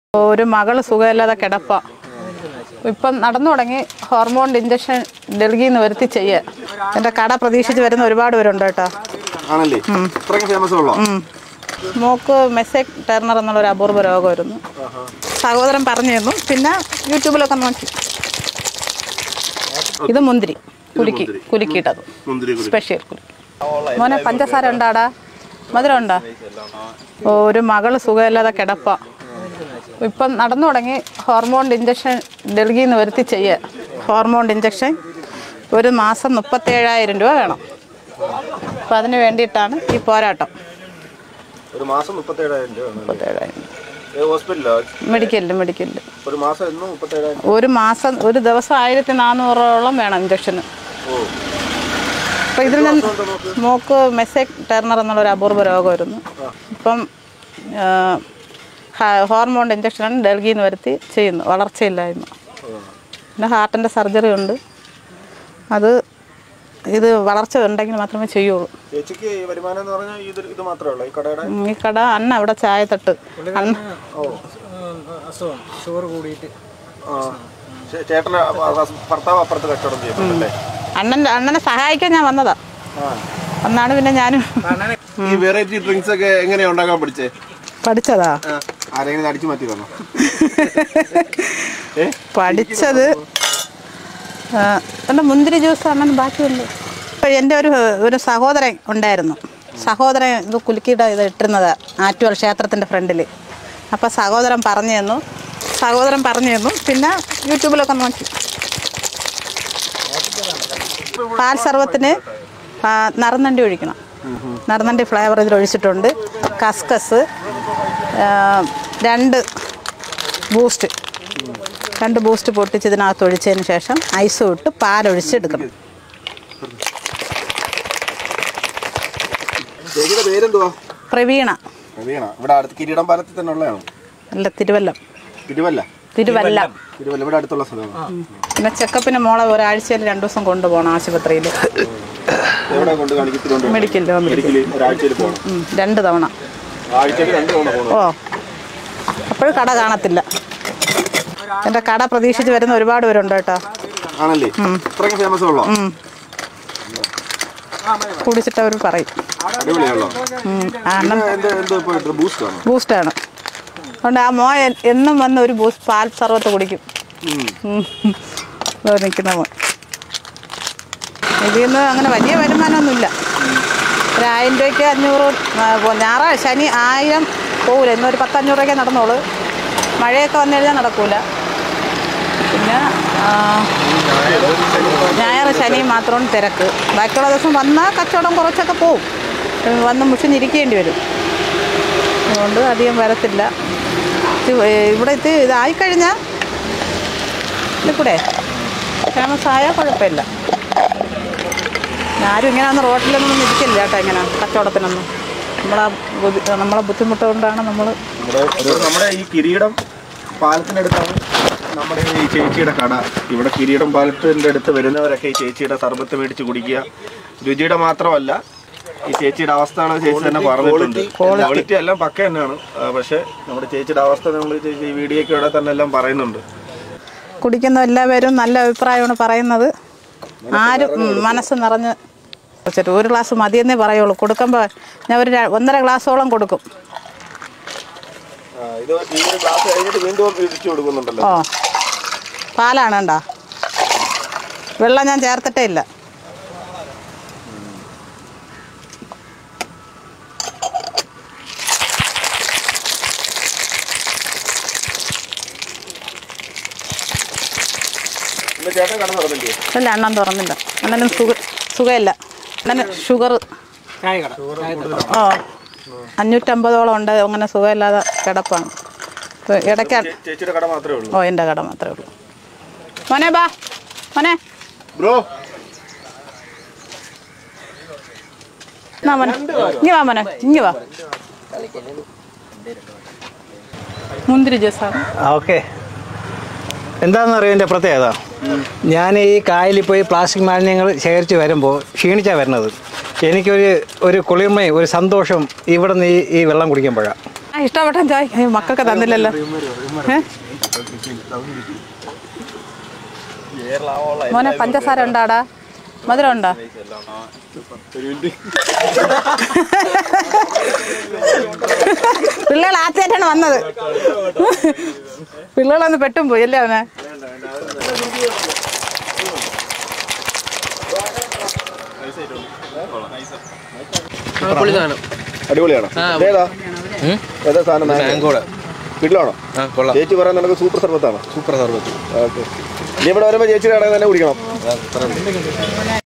ഒരു മകള് സുഖമില്ലാതെ കിടപ്പ ഇപ്പം നടന്നു തുടങ്ങി ഹോർമോൺ ഇഞ്ചക്ഷൻ ഡൽഹിയിൽ നിന്ന് വരുത്തി ചെയ്യുക എൻ്റെ കട പ്രതീക്ഷിച്ച് വരുന്ന ഒരുപാട് പേരുണ്ട് കേട്ടോ ആണല്ലേ ഇത്രയ്ക്ക് ഫേമസ് ഉള്ളോ മോക്ക് മെസ്സേജ് ടെർണർ എന്നുള്ള ഒരു അപൂർവ രോഗമായിരുന്നു സഹോദരൻ പറഞ്ഞു തന്നു പിന്നെ യൂട്യൂബിലൊക്കെ നോക്കി ഇത് മുന്തിരി കുലുക്കി കുലുക്കിയിട്ടത് മുന്തിരി കുരു. സ്പെഷ്യൽ കുലുക്കി മോനെ പഞ്ചസാര ഉണ്ടാടാ മധുരം ഉണ്ടാ ഓ, ഒരു മകള് സുഖമില്ലാതെ കിടപ്പ ഇപ്പം നടന്നു തുടങ്ങി ഹോർമോൺ ഇഞ്ചക്ഷൻ ഡൽഹിയിൽ നിന്ന് വരുത്തി ചെയ്യുക ഹോർമോൺ ഇഞ്ചക്ഷൻ ഒരു മാസം മുപ്പത്തേഴായിരം രൂപ വേണം അപ്പം അതിന് വേണ്ടിയിട്ടാണ് ഈ പോരാട്ടം ഒരു മാസം മുപ്പത്തേഴായിരം രൂപ മുപ്പത്തേഴായിരം ഹോസ്പിറ്റലോ മെഡിക്കലിൽ മെഡിക്കലിൽ ഒരു മാസം എന്നും മുപ്പത്തേഴായിരം ഒരു മാസം ഒരു ദിവസം ആയിരത്തി നാനൂറോളം വേണം ഇഞ്ചക്ഷന് ഓ അപ്പോൾ ഇതിൽ നിന്ന് മോക്ക് മെസ്സേജ് ടെർണർ എന്നുള്ള ഒരു അപൂർവ രോഗമായിരുന്നു ഇപ്പം ആ, ഹ- ഹോർമോൺ ഇഞ്ചക്ഷനാണ് ഡൽഹിയിൽ നിന്ന് വരുത്തി ചെയ്യുന്നു വളർച്ചയില്ലായ്മ പിന്നെ ഹാർട്ടിൻ്റെ സർജറി ഉണ്ട് അത് ഇത് വളർച്ച ഉണ്ടെങ്കിൽ മാത്രമേ ചെയ്യുള്ളൂ ചേച്ചിക്ക് ഈ വരുമാനം എന്ന് പറഞ്ഞാൽ ഇത് ഇത് മാത്രമേ ഉള്ളൂ ഈ കടയുടെ ഉം, ഈ കട അന്ന അവിടെ ചായത്തട്ട് അന്ന അസുഖം ഷുഗർ കൂടിയിട്ട് ആ. ചേ- ചേട്ടന് അപ്പ- ഹസ്- ഭർത്താവ് അപ്പുറത്ത് കച്ചവടം ചെയ്യുന്നുണ്ടല്ലേ അണ്ണൻ്റെ അണ്ണനെ സഹായിക്കാൻ ഞാൻ വന്നതാ അന്നാണ് പിന്നെ ഞാനും ഈ വെറൈറ്റി ഡ്രിങ്ക്സ് ഒക്കെ എങ്ങനെയാ ഉണ്ടാക്കാൻ പഠിച്ചേ പഠിച്ചതാ ആ, ആരെങ്കിലും അടിച്ചു മാറ്റി തന്നോ ഏ പഠിച്ചത് ആ, എൻ്റെ മുന്തിരി ജ്യൂസ് അങ്ങനെ ബാക്കിയുണ്ട് ഇപ്പം എൻ്റെ ഒരു ഒരു സഹോദരൻ ഉണ്ടായിരുന്നു സഹോദരൻ ഇത് കുലുക്കിയിട്ട് ഇത് ഇട്ടിരുന്നത് ആറ്റുവൽ ക്ഷേത്രത്തിൻ്റെ ഫ്രണ്ടിൽ അപ്പോൾ സഹോദരൻ പറഞ്ഞു തന്നു സഹോദരൻ പറഞ്ഞു തന്നു പിന്നെ യൂട്യൂബിലൊക്കെ നോക്കി പാൽ സർവത്തിന് ആ, നറുനണ്ടി ഒഴിക്കണം നറുനണ്ടി ഫ്ലേവർ ഇതിൽ ഒഴിച്ചിട്ടുണ്ട് കസ്കസ് ആ, രണ്ട് ബൂസ്റ്റ് രണ്ട് ബൂസ്റ്റ് പൊട്ടിച്ച് ഇതിനകത്ത് ഒഴിച്ചതിന് ശേഷം ഐസും ഇട്ട് പാലൊഴിച്ചെടുക്കണം ചേച്ചിയുടെ പേരെന്തുവാ പ്രവീണ വീണ ഇവിടെ അടുത്ത് കിരീടം പാലത്തിൽ തന്നെ ഉള്ളതാണോ അല്ല തിരുവല്ലം തിരുവല്ല തിരുവല്ല തിരുവല്ല ഇവിടെ അടുത്തുള്ള സ്ഥലമാണ് പിന്നെ ചെക്കപ്പിന് മോളെ ഒരാഴ്ചയിൽ രണ്ടു ദിവസം കൊണ്ടുപോകണം ആശുപത്രിയിൽ എവിടെ കൊണ്ട് കാണിക്കും തിരുവനന്തപുരം മെഡിക്കലിൽ മെഡിക്കൽ ഒരാഴ്ചയിൽ പോകണം ഉം, രണ്ട് തവണ ആഴ്ചയിൽ രണ്ട് തവണ പോകണം ഓ അപ്പോഴും കട കാണത്തില്ല എൻ്റെ കട പ്രതീക്ഷിച്ച് വരുന്ന ഒരുപാട് പേരുണ്ട് കേട്ടോ ആണല്ലേ ഇത്രയ്ക്ക് ഫേമസ് ഉള്ളോ കുടിച്ചിട്ട് അവർ പറയും അടിപൊളിയാണല്ലോ ഉം, ആ അണ്ണൻ എന്ത് എന്ത് ഇപ്പോൾ ബൂസ്റ്റ് ആണോ ബൂസ്റ്റാണ് അതുകൊണ്ട് ആ മോൻ എ- എന്നും വന്ന് ഒരു ബൂസ്റ്റ് പാൽ സർവത്ത് കുടിക്കും ഉം. നിൽക്കുന്ന മോൻ ഇതിൽ നിന്ന് അങ്ങനെ വലിയ വരുമാനമൊന്നുമില്ല ഒരു ആയിരം രൂപയ്ക്ക് അഞ്ഞൂറ് ആ, പോ- ഞായറാഴ്ച ശനി ആയിരം പോകില്ല ഇന്നൊരു പത്തഞ്ഞൂറ് രൂപയ്ക്ക് നടന്നോളൂ മഴയൊക്കെ വന്നു കഴിഞ്ഞാൽ നടക്കൂല പിന്നെ ആ, ഞായർ ശനി മാത്രമാണ് തിരക്ക് ബാക്കിയുള്ള ദിവസം വന്നാൽ കച്ചവടം കുറച്ചൊക്കെ പോവും വന്ന് മുഷിഞ്ഞിരിക്കേണ്ടി വരും അതുകൊണ്ട് അധികം വരത്തില്ല ഇത് ഇവിടെ ഇത് ഇതായിക്കഴിഞ്ഞാൽ ഇത് കൂടെ ഫേമസ് ആയാൽ കുഴപ്പമില്ല ആരും ഇങ്ങനെ ഒന്ന് റോട്ടിലൊന്നും ഇരിക്കില്ല കേട്ടോ ഇങ്ങനെ കച്ചവടത്തിനൊന്നും നമ്മളെ ബുദ്ധി- നമ്മളെ ബുദ്ധിമുട്ട് കൊണ്ടാണ് നമ്മൾ നമ്മുടെ ഒരു നമ്മുടെ ഈ കിരീടം പാലത്തിനടുത്താണ് നമ്മുടെ ഈ ചേച്ചിയുടെ കട ഇവിടെ കിരീടം പാലത്തിൻ്റെ അടുത്ത് വരുന്നവരൊക്കെ ഈ ചേച്ചിയുടെ സർബത്ത് മേടിച്ച് കുടിക്കുക രുചിയുടെ മാത്രമല്ല ഈ ചേച്ചിയുടെ അവസ്ഥയാണ് ചേച്ചി തന്നെ പറഞ്ഞിട്ടുണ്ട് ക്വാളിറ്റി എല്ലാം പക്ക തന്നെയാണ് ആ, പക്ഷേ നമ്മുടെ ചേച്ചിയുടെ അവസ്ഥ നമ്മൾ ചേച്ചി ഈ വീഡിയോയ്ക്ക് ഇവിടെ തന്നെ എല്ലാം പറയുന്നുണ്ട് കുടിക്കുന്ന എല്ലാവരും നല്ല അഭിപ്രായമാണ് പറയുന്നത് ആരും ഉം, മനസ്സ് നിറഞ്ഞ് വെച്ചിട്ട് ഒരു ഗ്ലാസ് മതിയെന്നേ പറയുള്ളൂ കൊടുക്കുമ്പോൾ ഞാൻ ഒരു ര- ഒന്നര ഗ്ലാസോളം കൊടുക്കും ആ, ഇത് ഈ ഒരു ഗ്ലാസ് കഴിഞ്ഞിട്ട് വീണ്ടും ഇടിച്ചു കൊടുക്കുന്നുണ്ടല്ലോ ഓ പാലാണ് കണ്ടാ വെള്ളം ഞാൻ ചേർത്തിട്ടേ ഇല്ല ഇന്ന് ചേട്ടൻ കട നടന്നില്ലേ ഇല്ല അണ്ണൻ തുറന്നില്ല അണ്ണനും സുഖ സുഖമില്ല അണ്ണന് ഷുഗർ ചായ കട ചായ കട ഓ അഞ്ഞൂറ്റമ്പതോളം ഉണ്ട് അങ്ങനെ സുഖമില്ലാതെ കിടപ്പാണ് ഇപ്പൊ ഇടയ്ക്ക് ചേ- ചേച്ചിയുടെ കട മാത്രമേ ഉള്ളൂ ഓ എൻ്റെ കട മാത്രമേ ഉള്ളൂ മോനെ ബാ മോനെ ബ്രോ എന്നാ മോനെ ഇങ്ങി വാ മോനെ ഇങ്ങി വാ മുന്തിരി ജ്യൂസാണ് ഓക്കെ എന്താണെന്ന് അറിയാം എൻ്റെ പ്രത്യേകത ഞാൻ ഈ കായലിൽ പോയി പ്ലാസ്റ്റിക് മാലിന്യങ്ങൾ ശേഖരിച്ച് വരുമ്പോൾ ക്ഷീണിച്ചാണ് വരുന്നത് എനിക്കൊരു ഒരു കുളിർമയും ഒരു സന്തോഷവും ഇവിടെ നിന്ന് ഈ ഈ വെള്ളം കുടിക്കുമ്പോഴാണ് ആ ഇഷ്ടപ്പെട്ട ചായ അയ്യോ, മക്കൾക്ക് തന്നില്ലല്ലോ ഏ? മോനെ പഞ്ചസാര ഉണ്ടാടാ മധുരം ഉണ്ടോ പിള്ളേർ ആദ്യമായിട്ടാണ് വന്നത് പിള്ളേളൊന്ന് പെട്ടും പോയി അല്ലേ അവനെ പൊളി സാധനം അടിപൊളിയാണോ ഏതാ ഏതാ സാധനം മാംഗോടെ വീട്ടിലാണോ ആ കൊള്ളാം ചേച്ചി പറയാൻ നിനക്ക് സൂപ്പർ സർബത്താണോ സൂപ്പർ സർബത്ത് ഓക്കെ ഇനി ഇവിടെ വരുമ്പോൾ ചേച്ചിയുടെ കടയിൽ തന്നെ കുടിക്കണം